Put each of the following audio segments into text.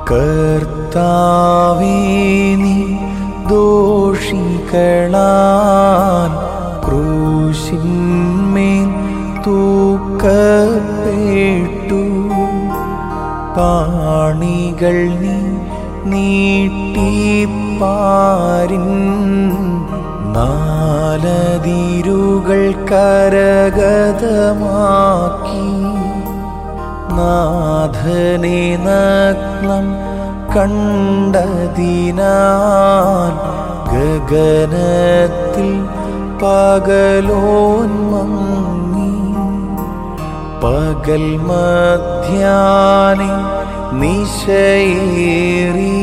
കർത്താവേ നീ ദോഷികളാൻ ക്രൂശിന്മേൽ തൂക്കപ്പെട്ടു പാണികൾ നീ നീട്ടിപ്പാരിൻ നാലതിരുകൾ കരഗതമാക്കി നാഥനെ നഗ്നം കണ്ടതിനാൽ ഗഗനത്തിൽ പകലോന്മങ്ങി പകൽ മധ്യാനെ നിശയേറി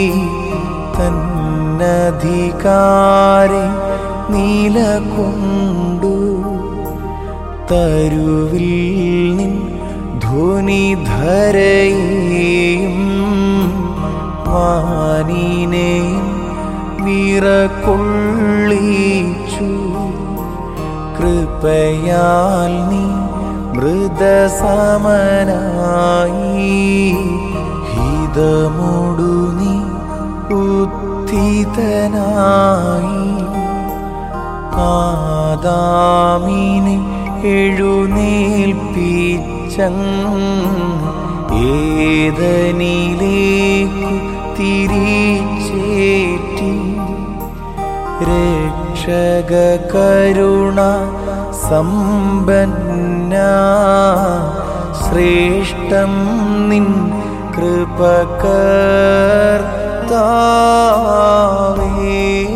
തന്നധികാരെ നീലകൊണ്ടു തരുവിൽ നിൻ ധ്വനിധരയും വാനിനെയും വിറകൊള്ളിച്ചു കൃപയാൽ നീ മൃതസമനായി ഹിതമോടു നീ ഉത്ഥിതനായി ആദാമിനെ എഴുന്നേൽപ്പിച്ചങ്ങ് ഏതനിലേക്കു തിരിച്ചേറ്റി രക്ഷക കരുണ സമ്പന്ന ശ്രേഷ്ഠം നിൻ കൃപകർത്താവേ